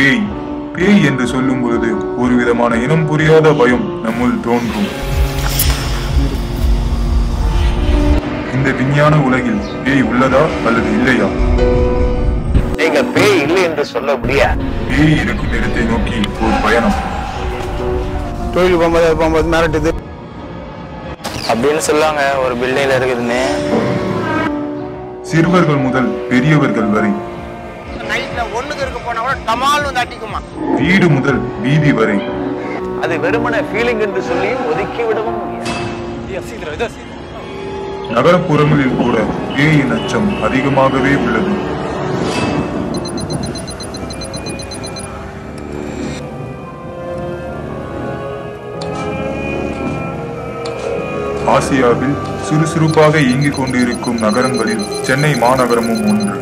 பேய் பேய் என்று சொல்லும் பொழுது ஒரு விதமான இனம் புரியாத பயம் நம்முள் தோன்றும் இந்த விஞ்ஞான உலகில் பேய் உள்ளதா அல்லது இல்லையா நீங்க பேய் இல்லை என்று சொல்ல முடியாது பேய் இருக்கும் இடத்தை நோக்கி ஒரு பயணம் தொழில் போகும்போது போகும்போது மிரட்டுது அப்படின்னு சொல்லுவாங்க ஒரு பில்டிங்ல இருக்குதுன்னு சிறுவர்கள் முதல் பெரியவர்கள் வரை நைட்ல ஒண்ணுக்கு இருக்க போனா கூட டமால் வந்து அடிக்குமா வீடு முதல் வீதி வரை அது வெறுமன ஃபீலிங் என்று சொல்லி ஒதுக்கி விடவும் முடியாது நகரப்புறங்களில் கூட பேயின் அச்சம் அதிகமாகவே உள்ளது ஆசியாவில் சுறுசுறுப்பாக இயங்கிக் கொண்டிருக்கும் நகரங்களில் சென்னை மாநகரமும் ஒன்று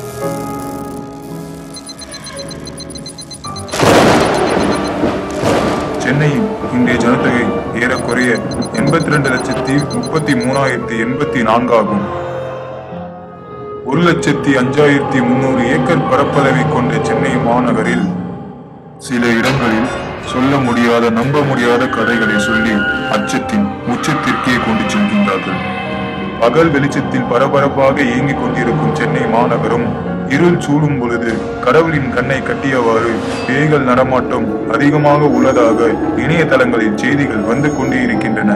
சென்னையின் இன்றைய ஜனத்தொகை ஏறக்குறைய எண்பத்தி ரெண்டு லட்சத்தி முப்பத்தி மூணாயிரத்தி எண்பத்தி நான்காகும் ஒரு லட்சத்தி அஞ்சாயிரத்தி முன்னூறு ஏக்கர் பரப்பளவை கொண்ட சென்னை மாநகரில் சில இடங்களில் சொல்ல முடியாத நம்ப முடியாத கதைகளை சொல்லி அச்சத்தின் உச்சத்திற்கே கொண்டு செல்கின்றார்கள் பகல் வெளிச்சத்தில் பரபரப்பாக இயங்கிக் கொண்டிருக்கும் சென்னை மாநகரம் இருள் சூழும் பொழுது கடவுளின் கண்ணை கட்டியவாறு பேய்கள் நடமாட்டம் அதிகமாக உள்ளதாக இணையதளங்களில் செய்திகள் வந்து கொண்டே இருக்கின்றன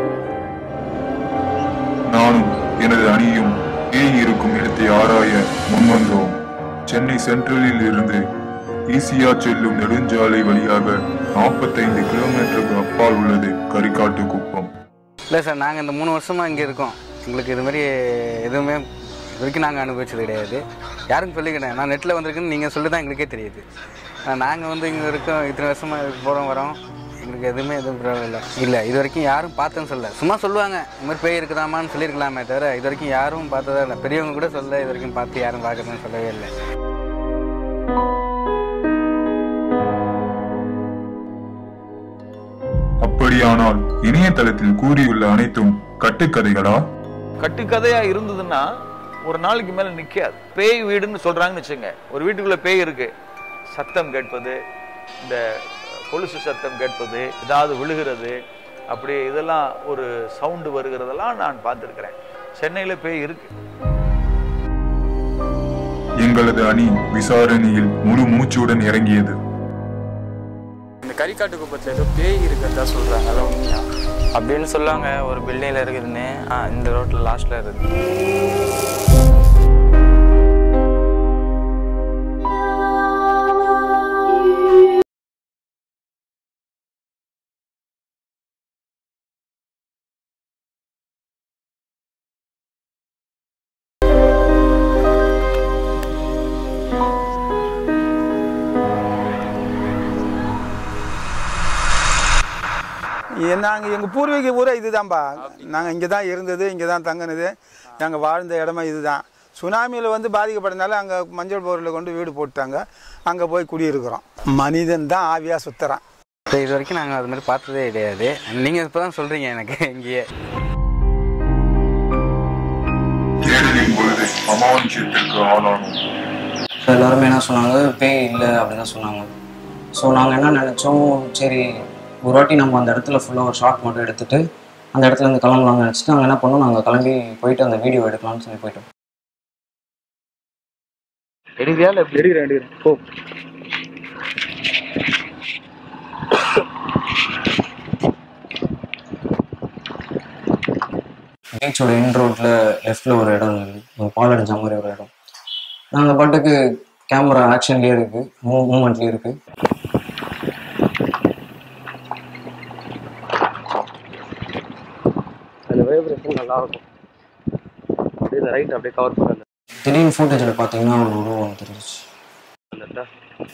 நானும் எனது அணியும் பேய் இருக்கும் இடத்தை ஆராய முன்வந்தோம் சென்னை சென்ட்ரலில் இருந்து ஈசியா செல்லும் நெடுஞ்சாலை வழியாக நாற்பத்தைந்து கிலோமீட்டருக்கு அப்பால் உள்ளது கரிக்காட்டு குப்பம் இல்லை சார் நாங்கள் இந்த மூணு வருஷமாக இங்கே இருக்கோம் எங்களுக்கு இது மாதிரி எதுவுமே இது வரைக்கும் நாங்கள் அனுபவிச்சது கிடையாது யாருக்கும் சொல்லிக்கிட்டேன் நான் நெட்டில் வந்திருக்குன்னு நீங்கள் சொல்லி தான் எங்களுக்கே தெரியுது நாங்கள் வந்து இங்கே இருக்கோம் இத்தனை வருஷமாக போகிறோம் வரோம் எங்களுக்கு எதுவுமே எதுவும் ப்ராப்ளம் இல்லை இல்லை இது வரைக்கும் யாரும் பார்த்தேன்னு சொல்ல சும்மா சொல்லுவாங்க இந்த மாதிரி பேய் இருக்குதாமான்னு சொல்லியிருக்கலாமே தவிர இது வரைக்கும் யாரும் பார்த்ததா இல்லை பெரியவங்க கூட சொல்ல இது வரைக்கும் பார்த்து யாரும் பார்க்கறதுன்னு சொல்லவே இல்லை அப்படியானால் இணையதளத்தில் கூறியுள்ள அனைத்தும் கட்டுக்கதைகளா கட்டுக்கதையா இருந்ததுன்னா ஒரு நாளைக்கு மேல நிக்காது பேய் வீடுன்னு சொல்றாங்கன்னு வச்சுங்க ஒரு வீட்டுக்குள்ள பேய் இருக்கு சத்தம் கேட்பது இந்த கொலுசு சத்தம் கேட்பது ஏதாவது விழுகிறது அப்படி இதெல்லாம் ஒரு சவுண்டு வருகிறதெல்லாம் நான் பார்த்துருக்கிறேன் சென்னையில பேய் இருக்கு எங்களது அணி விசாரணையில் முழு மூச்சுடன் இறங்கியது இந்த கரிக்காட்டு குப்பத்தில் ஏதோ பேய் இருக்கிறதா சொல்கிறாங்க அதான் உண்மையா அப்படின்னு சொல்லுவாங்க ஒரு பில்டிங்கில் இருக்குதுன்னு ஆ இந்த ரோட்டில் லாஸ்ட்டில் இருக்குது நாங்கள் எங்கள் பூர்வீக ஊரே இதுதான்ப்பா நாங்கள் இங்கே தான் இருந்தது இங்கே தான் தங்கினது நாங்கள் வாழ்ந்த இடமே இதுதான் சுனாமியில் வந்து பாதிக்கப்பட்டனால அங்கே மஞ்சள் போரில் கொண்டு வீடு போட்டாங்க அங்கே போய் குடியிருக்கிறோம் மனிதன் தான் ஆவியாக சுத்துறான் இப்போ இது வரைக்கும் நாங்கள் அது மாதிரி பார்த்ததே கிடையாது நீங்கள் இப்போ தான் சொல்கிறீங்க எனக்கு இங்கேயே தேடலின் பொழுது அமானுஷத்திற்கு ஆளானோம் ஸோ எல்லாருமே என்ன சொன்னாங்க பேய் இல்லை அப்படின்னு தான் சொன்னாங்க ஸோ நாங்கள் என்ன நினச்சோம் சரி ஒரு வாட்டி நம்ம அந்த இடத்துல ஃபுல்லாக ஒரு ஷாட் மட்டும் எடுத்துட்டு அந்த இடத்துல இருந்து கிளம்பலாம்னு நினச்சிட்டு நாங்கள் என்ன பண்ணோம் நாங்கள் கிளம்பி போயிட்டு அந்த வீடியோ எடுக்கலாம்னு சொல்லி போயிட்டோம் எடுக்கிறியா இல்லை எடுக்கிறேன் எடுக்கிறேன் போ பீச்சோட இன் ரோட்டில் லெஃப்டில் ஒரு இடம் இருக்குது ஒரு பால் அடிச்ச மாதிரி ஒரு இடம் நாங்கள் பாட்டுக்கு கேமரா ஆக்ஷன்லேயே இருக்குது மூ மூமெண்ட்லேயே இருக்குது அதில் வைப்ரேஷன் நல்லா இருக்கும் அப்படியே இந்த ரைட் அப்படியே கவர் பண்ணல திடீர்னு ஃபோட்டேஜில் பார்த்தீங்கன்னா ஒரு உருவம் தெரிஞ்சிச்சு இல்லைட்டா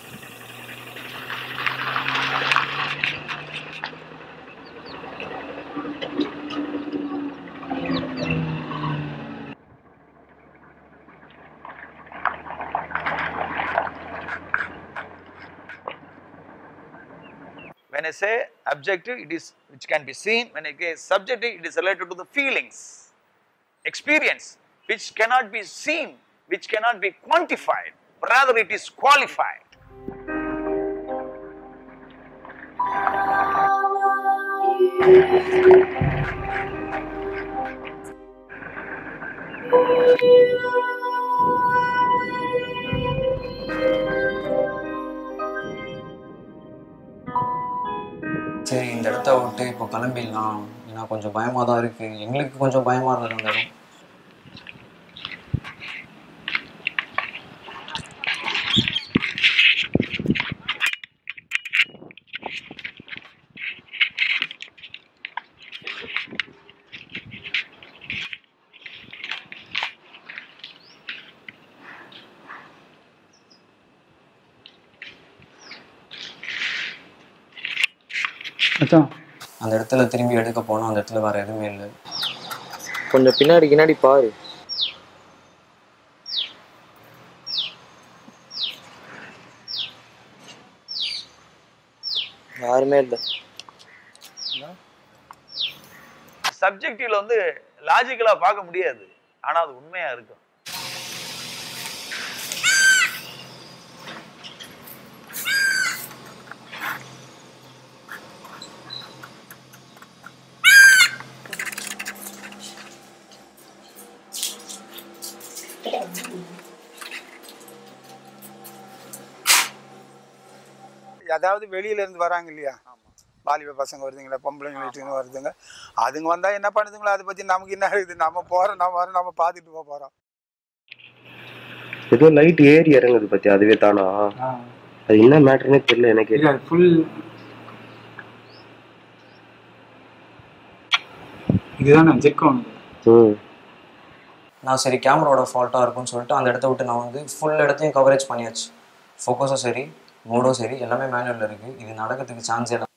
When I say objective, it is which can be seen. When I say subjective, it is related to the feelings, experience, which cannot be seen, which cannot be quantified. Rather, it is qualified. சரி இந்த இடத்த விட்டு இப்போ கிளம்பிடலாம் ஏன்னா கொஞ்சம் பயமாக தான் இருக்குது எங்களுக்கு கொஞ்சம் பயமாக இருந்தது அந்த இடம் மச்சான் அந்த இடத்துல திரும்பி எடுக்க போனால் அந்த இடத்துல வேறு எதுவுமே இல்லை கொஞ்சம் பின்னாடி பின்னாடி பாரு யாருமே இல்லை சப்ஜெக்டிவ்ல வந்து லாஜிக்கலா பார்க்க முடியாது ஆனா அது உண்மையா இருக்கும் அதாவது வெளியில இருந்து வராங்க இல்லையா வாலிப பசங்க வருதுங்களா பொம்பளைங்க வீட்டுக்கு வருதுங்க அதுங்க வந்தா என்ன பண்ணுதுங்களோ அதை பத்தி நமக்கு என்ன இருக்குது நம்ம போறோம் நம்ம வரோம் நம்ம பார்த்துட்டு போக போறோம் ஏதோ லைட் ஏறி இறங்குது பத்தி அதுவே தானா அது என்ன மேட்டர்னே தெரியல எனக்கு ஃபுல் இதுதான் ஜெக்கம் ம் நான் சரி கேமராவோட ஃபால்ட்டாக இருக்கும்னு சொல்லிட்டு அந்த இடத்த விட்டு நான் வந்து ஃபுல் இடத்தையும் கவரேஜ் பண்ணியாச்சு ஃபோக்கஸும் சரி மூடும் சரி எல்லாமே மேனுவலில் இருக்குது இது நடக்கிறதுக்கு சான்ஸே இல்லை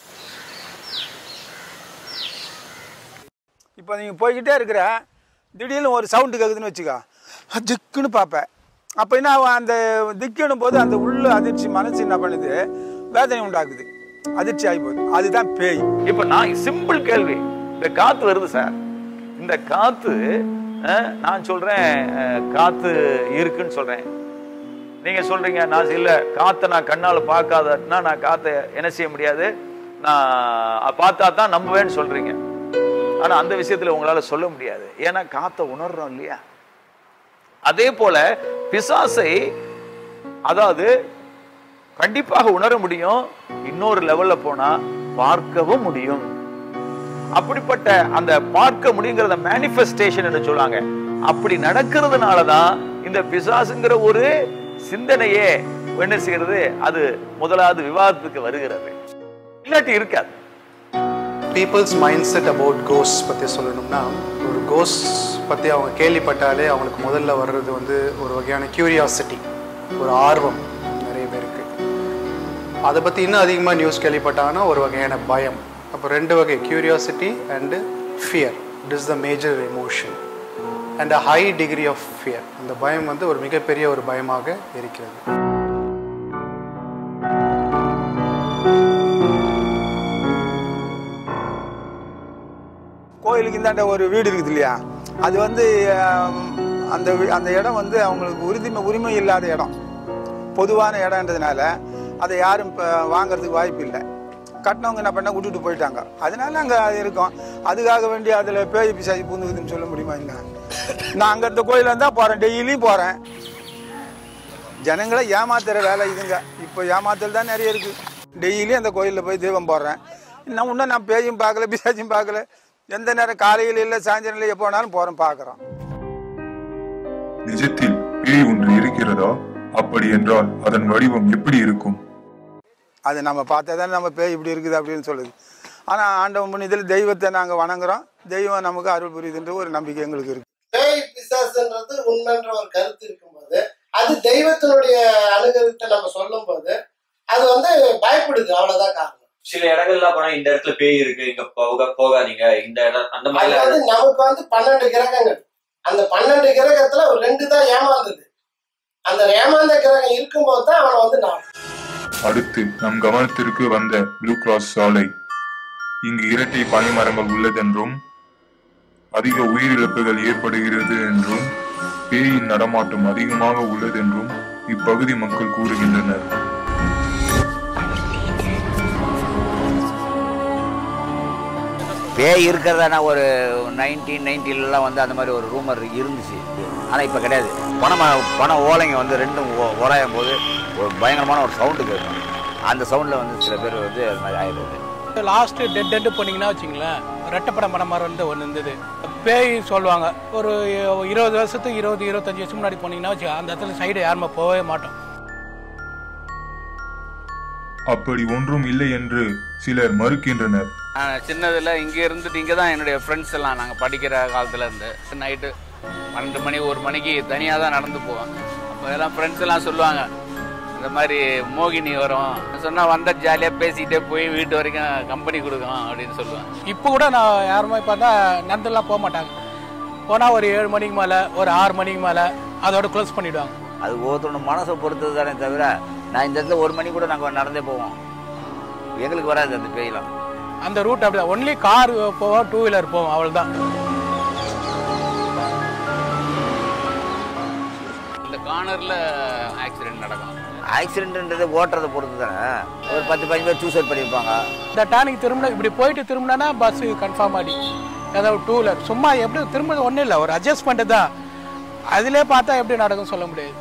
இப்போ நீங்கள் போய்கிட்டே இருக்கிற திடீர்னு ஒரு சவுண்டு கேட்குதுன்னு வச்சுக்கோ திக்குன்னு பார்ப்பேன் அப்போ என்ன ஆகும் அந்த திக்குன்னும் போது அந்த உள்ள அதிர்ச்சி மனசு என்ன பண்ணுது வேதனை உண்டாக்குது அதிர்ச்சி ஆகி போகுது அதுதான் பேய் இப்ப நான் சிம்பிள் கேள்வி இந்த காத்து வருது சார் இந்த காத்து அஹ், நான் சொல்றேன் அஹ், காத்து இருக்குன்னு சொல்றேன் நீங்க சொல்றீங்க நான் இல்ல காத்தை நான் கண்ணால பார்க்காதனா நான் காத்தை என்ன செய்ய முடியாது நான் பார்த்தா தான் நம்புவேன்னு சொல்றீங்க ஆனா அந்த விஷயத்துல உங்களால சொல்ல முடியாது ஏன்னா காத்தை உணர்றோம் இல்லையா அதே போல பிசாசை அதாவது கண்டிப்பாக உணர முடியும் இன்னொரு லெவல்ல போனா பார்க்கவும் முடியும் அப்படிப்பட்ட அந்த பார்க்க முடியுங்கிறத மேனிஃபெஸ்டேஷன் என்று சொல்லுவாங்க அப்படி நடக்கிறதுனால தான் இந்த பிசாசுங்கிற ஒரு சிந்தனையே என்ன செய்யறது அது முதலாவது விவாதத்துக்கு வருகிறது இல்லாட்டி இருக்காது பீப்புள்ஸ் மைண்ட் செட் அபவுட் கோஸ் பற்றி சொல்லணும்னா ஒரு கோஸ் பற்றி அவங்க கேள்விப்பட்டாலே அவங்களுக்கு முதல்ல வர்றது வந்து ஒரு வகையான கியூரியாசிட்டி ஒரு ஆர்வம் நிறைய பேருக்கு அதை பற்றி இன்னும் அதிகமாக நியூஸ் கேள்விப்பட்டாங்கன்னா ஒரு வகையான பயம் அப்போ ரெண்டு வகை curiosity and fear it is the major emotion and a high degree of fear அந்த பயம் வந்து ஒரு மிகப்பெரிய ஒரு பயமாக இருக்கிறது கோயிலுக்கு இந்தாண்ட ஒரு வீடு இருக்குது இல்லையா அது வந்து ஆம், அந்த வீ- அந்த இடம் வந்து அவங்களுக்கு உரிமை உரிமை இல்லாத இடம் பொதுவான இடம்ன்றதுனால அதை யாரும் இப்போ வாங்குறதுக்கு வாய்ப்பு இல்லை கட்டினவங்க என்ன பண்ண விட்டுட்டு போயிட்டாங்க அதனால அங்கே அது இருக்கும் அதுக்காக வேண்டி அதில் பேய் பிசாசி பூந்துக்குதுன்னு சொல்ல முடியுமா என்ன நான் அங்கே இந்த கோயில் வந்தால் போகிறேன் டெய்லியும் போகிறேன் ஜனங்களை ஏமாத்துற வேலை இதுங்க இப்போ ஏமாத்தல் தான் நிறைய இருக்கு டெய்லியும் அந்த கோயிலில் போய் தீபம் போடுறேன் இன்னும் இன்னும் நான் பேயும் பார்க்கல பிசாச்சும் பார்க்கல எந்த நேரம் காலையில் இல்லை சாயந்தரம் இல்லை எப்போ வேணாலும் போகிறோம் பார்க்குறோம் நிஜத்தில் பேய் ஒன்று இருக்கிறதா அப்படி என்றால் அதன் வடிவம் எப்படி இருக்கும் அது நம்ம பார்த்தா தான் நம்ம பேய் இப்படி இருக்குது அப்படின்னு சொல்லுது ஆனால் ஆண்டவன் புண்ணியத்தில் தெய்வத்தை நாங்கள் வணங்குறோம் தெய்வம் நமக்கு அருள் புரியுதுன்ற ஒரு நம்பிக்கை எங்களுக்கு இருக்கு பேய் பிசாசுன்றது உண்மைன்ற ஒரு கருத்து இருக்கும்போது அது தெய்வத்தினுடைய அனுகரித்தை நம்ம சொல்லும் போது அது வந்து பயப்படுது அவ்வளவுதான் காரணம் சில இடங்கள்ல போனா இந்த இடத்துல பேய் இருக்கு இங்க போக போகாதீங்க இந்த இடம் அந்த அது மாதிரி வந்து நமக்கு வந்து பன்னெண்டு கிரகங்கள் அந்த பன்னெண்டு கிரகத்துல ஒரு ரெண்டு தான் ஏமாந்தது அந்த ஏமாந்த கிரகம் இருக்கும்போது தான் அவனை வந்து நான் அடுத்து நம் கவனத்திற்கு வந்த ப்ளூ கிராஸ் சாலை இங்கு இரட்டை பனைமரங்கள் உள்ளதென்றும் அதிக உயிரிழப்புகள் ஏற்படுகிறது என்றும் பேயின் நடமாட்டம் அதிகமாக உள்ளதென்றும் இப்பகுதி மக்கள் கூறுகின்றனர் பேய் இருக்கிறதான ஒரு நைன்டீன் நைன்டீன்லாம் வந்து அந்த மாதிரி ஒரு ரூமர் இருந்துச்சு ஆனால் இப்போ கிடையாது பணம் பணம் ஓலைங்க வந்து ரெண்டும் ஒ- உராயும் போது ஒரு பயங்கரமான ஒரு சவுண்டு கேட்கும் அந்த சவுண்டில் வந்து சில பேர் வந்து அது மாதிரி ஆயிடுது லாஸ்ட் டெட் டெட் போனீங்கன்னா வச்சுங்களேன் ரெட்டப்படம் படம் மாதிரி வந்து ஒன்று இருந்தது பேய் சொல்லுவாங்க ஒரு இருபது வருஷத்துக்கு இருபது இருபத்தஞ்சு வருஷம் முன்னாடி போனீங்கன்னா வச்சு அந்த இடத்துல சைடு யாருமே போகவே மாட்டோம் அப்படி ஒன்றும் இல்லை என்று சிலர் மறுக்கின்றனர் நான் சின்னதில் இங்கே இருந்துட்டு இங்கே தான் என்னுடைய ஃப்ரெண்ட்ஸ் எல்லாம் நாங்கள் படிக்கிற காலத்துல இருந்து நைட்டு பன்னெண்டு மணி ஒரு மணிக்கு தனியாக தான் நடந்து போவோம் அப்போ எல்லாம் ஃப்ரெண்ட்ஸ் எல்லாம் சொல்லுவாங்க இந்த மாதிரி மோகினி வரும் சொன்னால் வந்த ஜாலியாக பேசிக்கிட்டே போய் வீட்டு வரைக்கும் கம்பெனி கொடுக்கும் அப்படின்னு சொல்லுவாங்க இப்போ கூட நான் யாருமே பார்த்தா நடந்துலாம் போக மாட்டாங்க போனால் ஒரு ஏழு மணிக்கு மேலே ஒரு ஆறு மணிக்கு மேலே அதோட க்ளோஸ் பண்ணிவிடுவாங்க அது ஒவ்வொருத்தரோட மனசை பொறுத்தது தானே தவிர நான் இந்த இடத்துல ஒரு மணி கூட நாங்கள் நடந்தே போவோம் எங்களுக்கு வராது அந்த பேயெல்லாம் அந்த ரூட் அப்படி ஒன்லி கார் போவோம் டூ வீலர் போவோம் அவ்வளோதான் இந்த கார்னரில் ஆக்சிடென்ட் நடக்கும் ஆக்சிடென்ட்ன்றது ஓட்டுறதை பொறுத்து தானே ஒரு பத்து பதினஞ்சு பேர் சூசைட் பண்ணியிருப்பாங்க இந்த டேனிக்கு திரும்பினா இப்படி போயிட்டு திரும்பினா பஸ் கன்ஃபார்ம் ஆடி ஏதாவது டூ வீலர் சும்மா எப்படி திரும்ப ஒன்றும் இல்லை ஒரு அட்ஜஸ்ட்மெண்ட்டு தான் அதிலே பார்த்தா எப்படி நடக்கும் சொல்ல முடியாது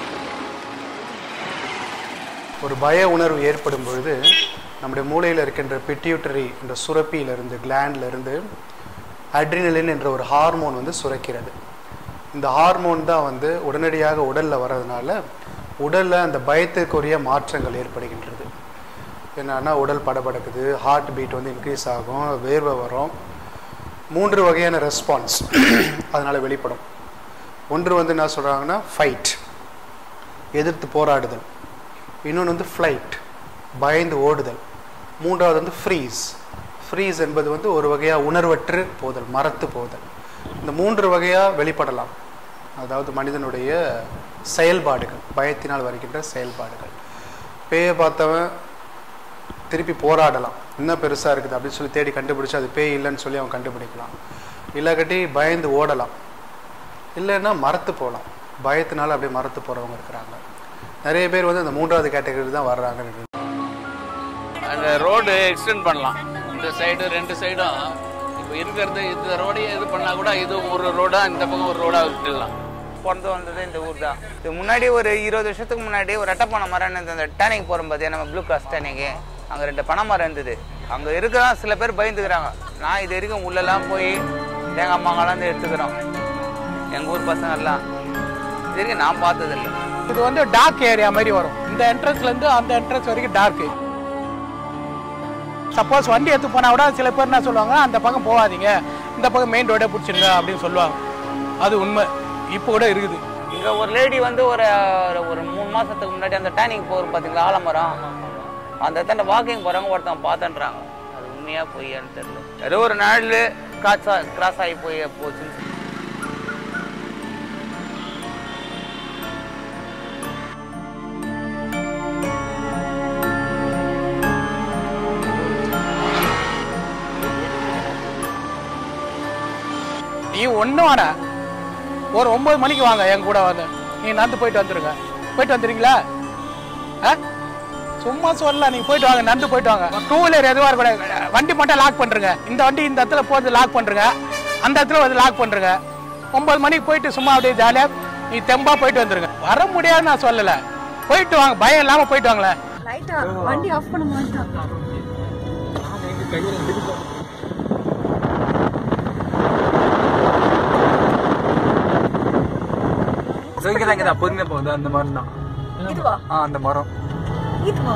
ஒரு பய உணர்வு ஏற்படும் பொழுது நம்முடைய மூளையில் இருக்கின்ற பிட்யூட்டரி என்ற சுரப்பியிலிருந்து கிளாண்ட்லேருந்து அட்ரினலின் என்ற ஒரு ஹார்மோன் வந்து சுரக்கிறது இந்த ஹார்மோன் தான் வந்து உடனடியாக உடலில் வர்றதுனால உடலில் அந்த பயத்திற்குரிய மாற்றங்கள் ஏற்படுகின்றது என்னன்னா உடல் படபடக்குது ஹார்ட் பீட் வந்து இன்க்ரீஸ் ஆகும் வேர்வை வரும் மூன்று வகையான ரெஸ்பான்ஸ் அதனால் வெளிப்படும் ஒன்று வந்து என்ன சொல்கிறாங்கன்னா ஃபைட் எதிர்த்து போராடுதல் இன்னொன்று வந்து ஃப்ளைட் பயந்து ஓடுதல் மூன்றாவது வந்து ஃப்ரீஸ் ஃப்ரீஸ் என்பது வந்து ஒரு வகையாக உணர்வற்று போதல் மறத்து போதல் இந்த மூன்று வகையாக வெளிப்படலாம் அதாவது மனிதனுடைய செயல்பாடுகள் பயத்தினால் வருகின்ற செயல்பாடுகள் பேயை பார்த்தவன் திருப்பி போராடலாம் இன்னும் பெருசாக இருக்குது அப்படின்னு சொல்லி தேடி கண்டுபிடிச்சு அது பேய் இல்லைன்னு சொல்லி அவன் கண்டுபிடிக்கலாம் இல்லாக்கட்டி பயந்து ஓடலாம் இல்லைன்னா மறத்து போகலாம் பயத்தினால அப்படியே மறத்து போகிறவங்க இருக்கிறாங்க நிறைய பேர் வந்து அந்த மூன்றாவது கேட்டகரி தான் வர்றாங்கன்னு அந்த ரோடு எக்ஸ்டெண்ட் பண்ணலாம் இந்த சைடு ரெண்டு சைடும் இப்போ இருக்கிறது இந்த ரோடையே இது பண்ணால் கூட இது ஒரு ரோடா இந்த பக்கம் ஒரு ரோடா விட்டுடலாம் பிறந்து வந்தது இந்த ஊர் தான் இது முன்னாடி ஒரு இருபது வருஷத்துக்கு முன்னாடி ஒரு ரெட்டப்பனை மரம் இருந்தது அந்த டேனிங் போகிறோம் பார்த்தியா நம்ம ப்ளூ கிராஸ் டேனிங்கு அங்கே ரெண்டு பனை மரம் இருந்தது அங்கே இருக்கதான் சில பேர் பயந்துக்கிறாங்க நான் இது வரைக்கும் உள்ளெல்லாம் போய் தேங்காய் மாங்காலாம் வந்து எடுத்துக்கிறோம் எங்கள் ஊர் பசங்க எல்லாம் இது வரைக்கும் நான் பார்த்ததில்லை இது வந்து டார்க் ஏரியா மாதிரி வரும் இந்த entrance-ல இருந்து அந்த என்ட்ரன்ஸ் வரைக்கும் டார்க்கு சப்போஸ் வண்டி எடுத்து போனால் கூட சில பேர் என்ன சொல்லுவாங்க அந்த பக்கம் போகாதீங்க இந்த பக்கம் மெயின் ரோடே பிடிச்சிருங்க அப்படின்னு சொல்லுவாங்க அது உண்மை இப்போ கூட இருக்குது இங்கே ஒரு லேடி வந்து ஒரு ஒரு மூணு மாதத்துக்கு முன்னாடி அந்த டேனிங் போகிறோம் பார்த்தீங்களா ஆலமரம் அந்த இடத்துல வாக்கிங் போகிறவங்க ஒருத்தவங்க பார்த்தேன்றாங்க அது உண்மையாக பொய்யான்னு தெரியல ஏதோ ஒரு நாள் கிராஸ் கிராஸ் ஆகி போய் போச்சுன்னு சொல்லி. நீ ஒன்றும் வாடா ஒரு ஒன்பது மணிக்கு வாங்க என் கூட வந்து நீ நடந்து போயிட்டு வந்துருங்க போயிட்டு வந்துடுறீங்களா ஆ சும்மா சொல்லலாம் நீங்க போயிட்டு வாங்க நடந்து போயிட்டு வாங்க டூ வீலர் எதுவாக இருக்கக்கூடாது வண்டி மட்டும் லாக் பண்ணுறங்க இந்த வண்டி இந்த இடத்துல போகிறது லாக் பண்ணுறங்க அந்த இடத்துல வந்து லாக் பண்ணுறங்க ஒன்பது மணிக்கு போயிட்டு சும்மா அப்படியே ஜாலியாக நீ தெம்பா போயிட்டு வந்துருங்க வர முடியாதுன்னு நான் சொல்லலை போயிட்டு வாங்க பயம் இல்லாமல் போயிட்டு வாங்களேன் லைட்டா வண்டி ஆஃப் பண்ண மாட்டான் ஸோ இங்கே தான் இங்கே தான் பொறுமையாக போகுது அந்த மரம் தான் இதுவா ஆ அந்த மரம் இதுவா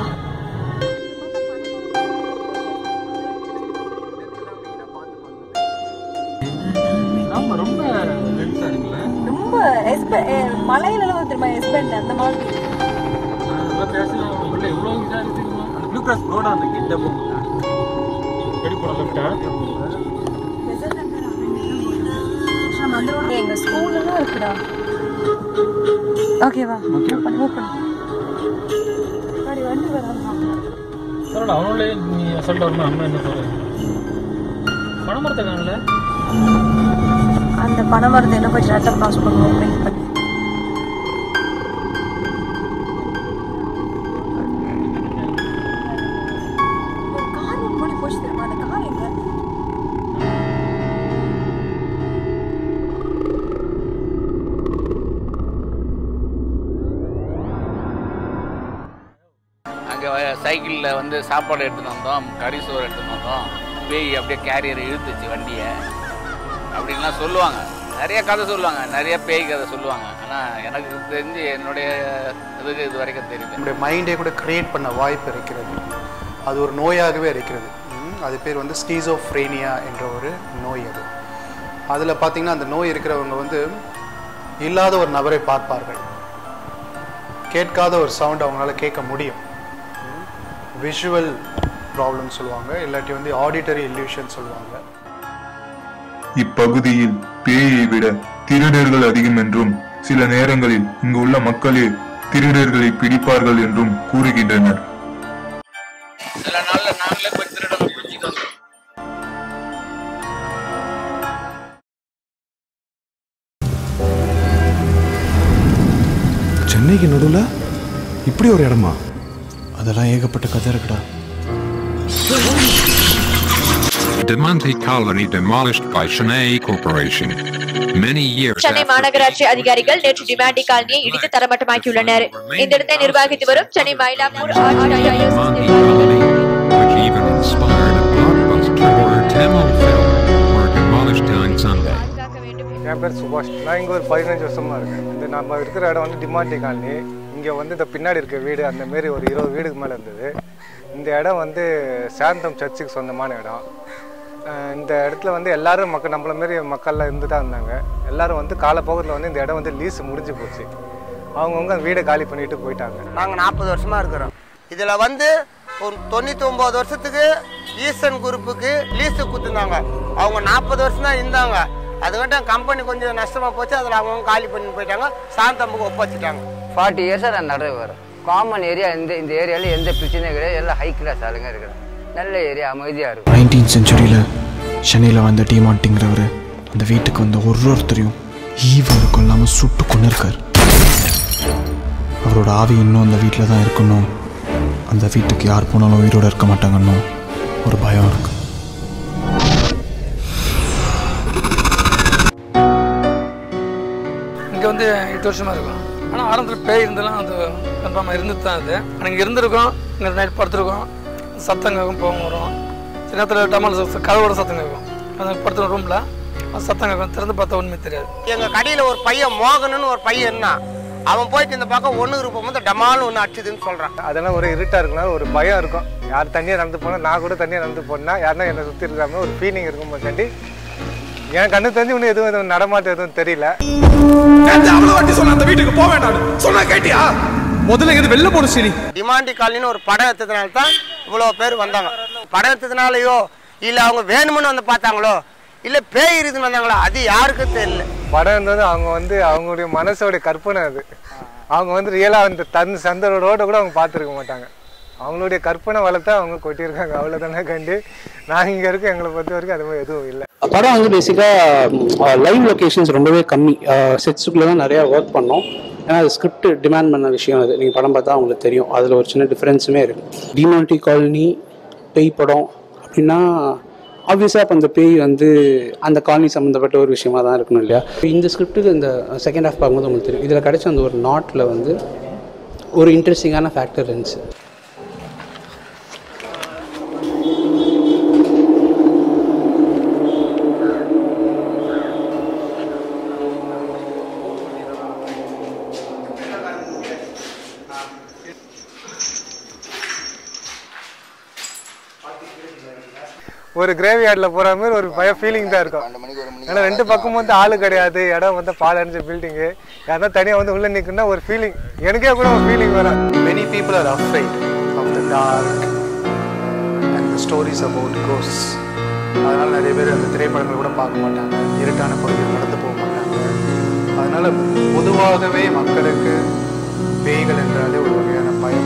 ஆமாம் ரொம்ப லென்த்தாக இருக்குல்ல ரொம்ப எஸ்பெ மலையில எல்லாம் தெரியுமா எஸ்பெண்ட் அந்த மாதிரி நல்லா பேசலாம் உள்ள எவ்வளோ இதாக இருக்கு தெரியுமா அந்த ப்ளூ கிராஸ் ரோட அந்த கிட்ட போகும் எப்படி போகலாம் லெஃப்டா நம்ம அந்த road- எங்க ஸ்கூல்ல எல்லாம் இருக்குடா ஓகேவா மூவ் பண்ணு மூவ் பண்ணு சரி வண்டி வராம பரவாயில்ல அவனோட நீ அசல்ட் வரணும் அம்மா என்ன சொல்கிறேன் பணமரத்தை காணல அந்த பணம் வருது என்ன கொஞ்சம் நேரத்தை பாஸ் பண்ணுவோம் வெயிட் பண்ணி ஒரு கார் ஒன்று போய் போச்சு தெரியுமா அந்த கார் எங்க சைக்கிளில் வந்து சாப்பாடு எடுத்துன்னு வந்தோம் கறி சோறு எடுத்துன்னு வந்தோம் பேய் அப்படியே கேரியர் இழுத்துச்சு வண்டியை அப்படின்லாம் சொல்லுவாங்க நிறைய கதை சொல்லுவாங்க நிறைய பேய் கதை சொல்லுவாங்க ஆனால் எனக்கு தெரிஞ்சு என்னுடைய இதுக்கு இது வரைக்கும் தெரியல நம்முடைய மைண்டே கூட கிரியேட் பண்ண வாய்ப்பு இருக்கிறது அது ஒரு நோயாகவே இருக்கிறது ம், அது பேர் வந்து ஸ்கீசோஃப்ரேனியா என்ற ஒரு நோய் அது அதில் பார்த்தீங்கன்னா அந்த நோய் இருக்கிறவங்க வந்து இல்லாத ஒரு நபரை பார்ப்பார்கள் கேட்காத ஒரு சவுண்ட் அவங்களால கேட்க முடியும் விஷுவல் ப்ராப்ளம் சொல்லுவாங்க இல்லாட்டி வந்து ஆடிட்டரி illusion சொல்லுவாங்க இப்பகுதியில் பேயை விட திருடர்கள் அதிகம் என்றும் சில நேரங்களில் இங்கு உள்ள மக்களே திருடர்களை பிடிப்பார்கள் என்றும் கூறுகின்றனர் சில நாளில் நாங்களே போய் திருடனை பிடிச்சிட்டு வந்தோம் சென்னைக்கு நடுவில் இப்படி ஒரு இடமா அதெல்லாம் ஏகப்பட்ட கதை இருக்குடா Demonte colony demolished by Chennai Corporation. Many years Chennai after மாநகராட்சி அதிகாரிகள் நேற்று டிமாண்டி காலனியை இடித்து தரமட்டமாக்கியுள்ளனர் இந்த இடத்தை நிர்வகித்து வரும் Chennai Mylapore which even inspired a blockbuster horror Tamil film, were demolished on Sunday. என் பேர் சுபாஷ் நான் இங்கே ஒரு பதினஞ்சு வருஷமா இருக்கேன் இந்த நம்ம இருக்கிற இடம் வந்து டிமாண்டி காலனி இங்கே வந்து இந்த பின்னாடி இருக்க வீடு அந்த மாரி ஒரு இருபது வீடுக்கு மேலே இருந்தது இந்த இடம் வந்து சாந்தம் சர்ச்சுக்கு சொந்தமான இடம் அஹ் இந்த இடத்துல வந்து எல்லாரும் மக்கள் நம்மள மாரி மக்கள்லாம் இருந்து தான் இருந்தாங்க எல்லாரும் வந்து காலப்போகத்தில் வந்து இந்த இடம் வந்து லீஸ் முடிஞ்சு போச்சு அவங்கவுங்க வீடை காலி பண்ணிட்டு போயிட்டாங்க நாங்கள் நாற்பது வருஷமா இருக்கிறோம் இதில் வந்து ஒரு தொண்ணூற்றி ஒம்பது வருஷத்துக்கு ஈஸ்டர்ன் குரூப்புக்கு லீஸு கொடுத்துருந்தாங்க அவங்க நாற்பது வருஷம் தான் இருந்தாங்க அதுக்கிட்ட கம்பெனி கொஞ்சம் நஷ்டமாக போச்சு அதில் அவங்கவுங்க காலி பண்ணி போயிட்டாங்க சாந்தம்புக்கு ஒப்பச்சிட்டாங்க ஃபார்ட்டி இயர்ஸாக நான் நடந்து வரேன் காமன் ஏரியா இந்த இந்த ஏரியாவில் எந்த பிரச்சனையும் கிடையாது எல்லாம் ஹை கிளாஸ் ஆளுங்க இருக்கிறேன் நல்ல ஏரியா அமைதியாக இருக்கும் நைன்டீன் செஞ்சுரியில் சென்னையில் வந்த டிமாண்டிங்கிறவர் அந்த வீட்டுக்கு வந்த ஒரு ஒருத்தரையும் ஈவர் கொல்லாமல் சுட்டு கொண்டு இருக்கார் அவரோட ஆவி இன்னும் அந்த வீட்டில் தான் இருக்கணும் அந்த வீட்டுக்கு யார் போனாலும் உயிரோட இருக்க மாட்டாங்கன்னு ஒரு பயம் இருக்கு இங்கே வந்து எட்டு வருஷமா இருக்கும் ஆனால் ஆரம்பத்தில் பேய் இருந்தெல்லாம் அது கன்ஃபார்மாக இருந்துட்டு தான் அது ஆனால் இங்கே இருந்திருக்கோம் இங்கே நைட் படுத்திருக்கோம் சத்தம் கேட்கும் போகும் வரும் சில நேரத்தில் டமால் சத்தம் கதவோட சத்தம் கேட்கும் அந்த படுத்துற ரூமில் அது சத்தம் கேட்கும் திறந்து பார்த்தா ஒன்றுமே தெரியாது எங்கள் கடையில் ஒரு பையன் மோகனுன்னு ஒரு பையன் இருந்தான் அவன் போயிட்டு இந்த பக்கம் ஒன்றுக்கு போகும்போது டமால்னு ஒன்று அடிச்சுதுன்னு சொல்கிறான் அதெல்லாம் ஒரு இருட்டாக இருக்கனால ஒரு பயம் இருக்கும் யார் தண்ணியாக நடந்து போனால் நான் கூட தண்ணியாக நடந்து போனா யாருன்னா என்னை சுற்றி இருக்காம ஒரு ஃபீலிங் இருக்கும் போதாண்டி என் கண்ணு தெரிஞ்சு இன்னும் எதுவும் எதுவும் நடமாட்டம் எதுவும் தெரியல அவ்வளோ வாட்டி சொன்ன அந்த வீட்டுக்கு போக வேண்டாம் சொன்னா கேட்டியா முதல்ல இது வெளில போடு சரி டிமாண்டி காலனின்னு ஒரு படம் எடுத்ததுனால தான் இவ்வளோ பேர் வந்தாங்க படம் எடுத்ததுனாலயோ இல்லை அவங்க வேணும்னு வந்து பார்த்தாங்களோ இல்லை பேய் இருக்குதுன்னு வந்தாங்களோ அது யாருக்கும் தெரியல படம் இருந்தது அவங்க வந்து அவங்களுடைய மனசோடைய கற்பனை அது அவங்க வந்து ரியலாக அந்த தன் சந்தரோட கூட அவங்க பார்த்துருக்க மாட்டாங்க அவங்களுடைய கற்பனை வளர்த்தா அவங்க கொட்டியிருக்காங்க அவ்வளோதானே கண்டு நாங்கள் இங்கே இருக்க எங்களை பொறுத்த வரைக்கும் அது மாதிரி எதுவும் இல்லை படம் வந்து பேசிக்காக லைவ் லொகேஷன்ஸ் ரொம்பவே கம்மி செட்ஸுக்குள்ளே தான் நிறையா ஒர்க் பண்ணோம் ஏன்னா அது ஸ்கிரிப்ட் டிமாண்ட் பண்ண விஷயம் அது நீங்கள் படம் பார்த்தா உங்களுக்கு தெரியும் அதில் ஒரு சின்ன டிஃப்ரென்ஸுமே இருக்குது டிமாண்டி காலனி பேய் படம் அப்படின்னா ஆப்வியஸாக இப்போ அந்த பேய் வந்து அந்த காலனி சம்மந்தப்பட்ட ஒரு விஷயமா தான் இருக்கணும் இல்லையா இந்த ஸ்கிரிப்ட்டுக்கு இந்த செகண்ட் ஹாஃப் பார்க்கும்போது உங்களுக்கு தெரியும் இதில் கிடைச்ச அந்த ஒரு நாட்டில் வந்து ஒரு இன்ட்ரெஸ்டிங்கான ஃபேக்டர் இருந்துச்சு ஒரு கிரேவி யார்டில் போகிற மாதிரி ஒரு பய ஃபீலிங் தான் இருக்கும் ஏன்னா ரெண்டு பக்கமும் வந்து ஆளு கிடையாது இடம் வந்து பால் அடைஞ்ச பில்டிங்கு யாருன்னா தனியாக வந்து உள்ளே நிற்குன்னா ஒரு ஃபீலிங் எனக்கே கூட ஒரு ஃபீலிங் வரும் many people are afraid of the dark and the stories about கோஸ் அதனால் நிறைய பேர் அந்த திரைப்படங்கள் கூட பார்க்க மாட்டாங்க இருட்டான பகுதியில் நடந்து போக மாட்டாங்க அதனால் பொதுவாகவே மக்களுக்கு பேய்கள் என்றாலே ஒரு வகையான பயம்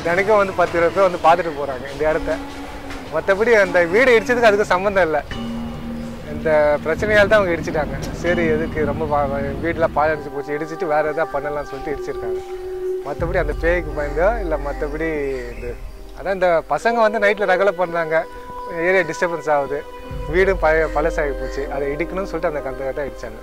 தினைக்கும் வந்து பத்து இருபது பேர் வந்து பார்த்துட்டு போகிறாங்க இந்த இடத்த மற்றபடி அந்த வீடு இடிச்சதுக்கு அதுக்கு சம்மந்தம் இல்லை இந்த பிரச்சனையால் தான் அவங்க இடிச்சிட்டாங்க சரி எதுக்கு ரொம்ப வீட்டில் பால் அடிச்சு போச்சு இடிச்சிட்டு வேறு எதாவது பண்ணலாம்னு சொல்லிட்டு இடிச்சிருக்காங்க மற்றபடி அந்த பேய்க்கு பயந்தோ இல்லை மற்றபடி இது அதான் இந்த பசங்க வந்து நைட்டில் ரகலை பண்ணுறாங்க ஏரியா டிஸ்டர்பன்ஸ் ஆகுது வீடும் பழைய பழசாகி போச்சு அதை இடிக்கணும்னு சொல்லிட்டு அந்த கந்த தான் இடிச்சாங்க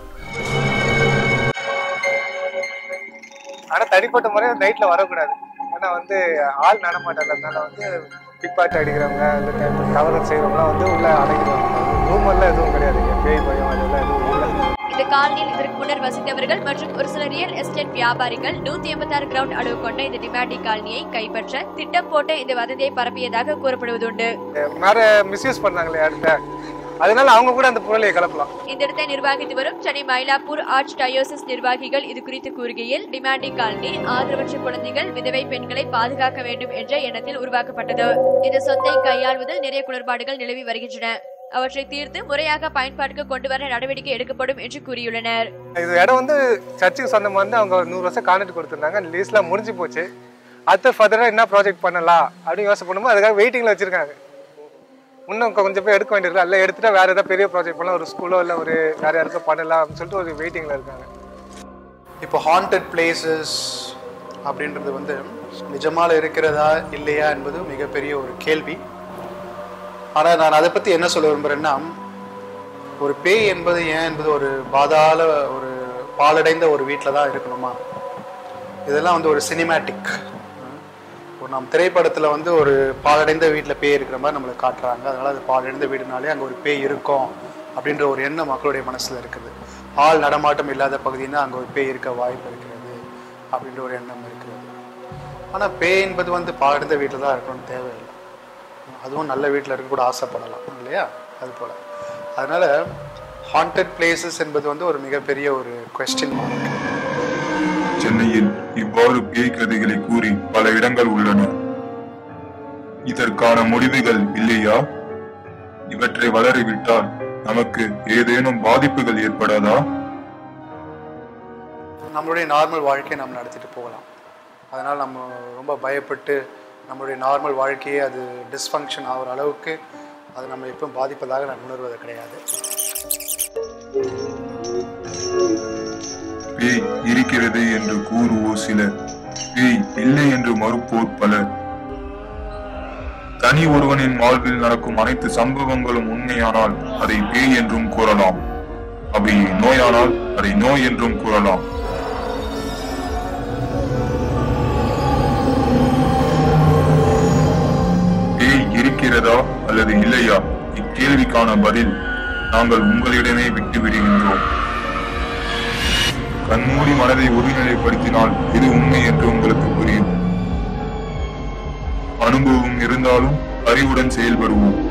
ஆனால் தனிப்பட்ட முறையில் நைட்டில் வரக்கூடாது ஏன்னா வந்து ஆள் நடமாட்டதுனால வந்து பிக்பாட் அடிக்கிறவங்க இல்லை தவறு செய்கிறவங்களாம் வந்து உள்ளே அடைக்கிறாங்க ரூமெல்லாம் எதுவும் கிடையாது இங்க பேய் பயம் அதெல்லாம் எதுவும் இல்லை இந்த காலனியில் இதற்கு முன்னர் வசித்தவர்கள் மற்றும் ஒரு சில ரியல் எஸ்டேட் வியாபாரிகள் நூத்தி எண்பத்தி ஆறு கிரவுண்ட் அளவு கொண்ட இந்த டிமாண்டிங் காலனியை கைப்பற்ற திட்டம் போட்ட இந்த வதந்தியை பரப்பியதாக கூறப்படுவதுண்டு வேற மிஸ்யூஸ் பண்ணாங்களே இடத்த அதனால அவங்க கூட அந்த புரளியை கலப்பலாம் இந்த இடத்தை நிர்வகித்து வரும் சென்னை மயிலாப்பூர் ஆர்ச் டயோசிஸ் நிர்வாகிகள் இது குறித்து கூறுகையில் டிமாண்டிங் காலனி ஆதரவற்ற குழந்தைகள் விதவை பெண்களை பாதுகாக்க வேண்டும் என்ற எண்ணத்தில் உருவாக்கப்பட்டது இந்த சொத்தை கையாள்வதில் நிறைய குளறுபாடுகள் நிலவி வருகின்றன அவற்றை தீர்த்து முறையாக பயன்பாட்டுக்கு கொண்டு வர நடவடிக்கை எடுக்கப்படும் என்று கூறியுள்ளனர் இது இடம் வந்து சர்ச்சுக்கு சொந்தமாக வந்து அவங்க ஒரு நூறு வருஷம் கான்ட்ராக்ட் கொடுத்துருந்தாங்க லீஸ்லாம் முடிஞ்சு போச்சு அடுத்த ஃபர்தராக என்ன ப்ராஜெக்ட் பண்ணலாம் அப்படின்னு யோசனை பண்ணும்போது அதுக்காக வெயிட்டிங்கில் வச்சுருக்காங்க இன்னும் கொஞ்சம் பேர் எடுக்க வேண்டியிருக்கு இல்லை எடுத்துட்டா வேறு ஏதாவது பெரிய ப்ராஜெக்ட் பண்ணலாம் ஒரு ஸ்கூலோ இல்லை ஒரு வேறு யாருக்கும் பண்ணலாம் அப்படின்னு சொல்லிட்டு ஒரு வெயிட்டிங்கில் இருக்காங்க இப்போ ஹாண்டட் பிளேசஸ் அப்படின்றது வந்து நிஜமால இருக்கிறதா இல்லையா என்பது மிகப்பெரிய ஒரு கேள்வி ஆனால் நான் அதை பற்றி என்ன சொல்ல விரும்புகிறேன்னா ஒரு பேய் என்பது ஏன் என்பது ஒரு பாதாள ஒரு பாலடைந்த ஒரு வீட்டில் தான் இருக்கணுமா இதெல்லாம் வந்து ஒரு சினிமேட்டிக் ஒரு நம்ம திரைப்படத்தில் வந்து ஒரு பாலடைந்த வீட்டில் பேய் இருக்கிற மாதிரி நம்மளை காட்டுறாங்க அதனால் அது பாலடைந்த வீடுனாலே அங்கே ஒரு பேய் இருக்கும் அப்படின்ற ஒரு எண்ணம் மக்களுடைய மனசில் இருக்குது ஆள் நடமாட்டம் இல்லாத பகுதினா அங்கே ஒரு பேய் இருக்க வாய்ப்பு இருக்கிறது அப்படின்ற ஒரு எண்ணம் இருக்கிறது ஆனால் பேய் என்பது வந்து பாலடைந்த வீட்டில் தான் இருக்கணும்னு தேவையில்லை அதுவும் நல்ல வீட்டில் இருக்க கூட ஆசைப்படலாம் இல்லையா அது போல் அதனால் ஹாண்டட் பிளேசஸ் என்பது வந்து ஒரு மிகப்பெரிய ஒரு கொஸ்டின் மார்க் சென்னையில் இவ்வாறு பேய் கதைகளை கூறி பல இடங்கள் உள்ளன இதற்கான முடிவுகள் இல்லையா இவற்றை வளரிவிட்டால் நமக்கு ஏதேனும் பாதிப்புகள் ஏற்படாதா நம்மளுடைய நார்மல் வாழ்க்கையை நம்ம நடத்திட்டு போகலாம் அதனால் நம்ம ரொம்ப பயப்பட்டு நம்மளுடைய நார்மல் வாழ்க்கையே அது டிஸ்ஃபங்க்ஷன் ஆகிற அளவுக்கு அது நம்ம எப்பவும் பாதிப்பதாக நான் உணர்வது கிடையாது பேய் இருக்கிறது என்று கூறுவோர் சிலர் பேய் இல்லை என்று மறுப்போர் பலர் தனி ஒருவனின் வாழ்வில் நடக்கும் அனைத்து சம்பவங்களும் உண்மையானால் அதை பேய் என்றும் கூறலாம் அவை நோயானால் அதை நோய் என்றும் கூறலாம் பேய் இருக்கிறதா அல்லது இல்லையா இக்கேள்விக்கான பதில் நாங்கள் உங்களிடமே விட்டு விடுகின்றோம் கண்மூடி மனதை ஒருநிலைப்படுத்தினால் இது உண்மை என்று உங்களுக்கு புரியும் அனுபவம் இருந்தாலும் அறிவுடன் செயல்படுவோம்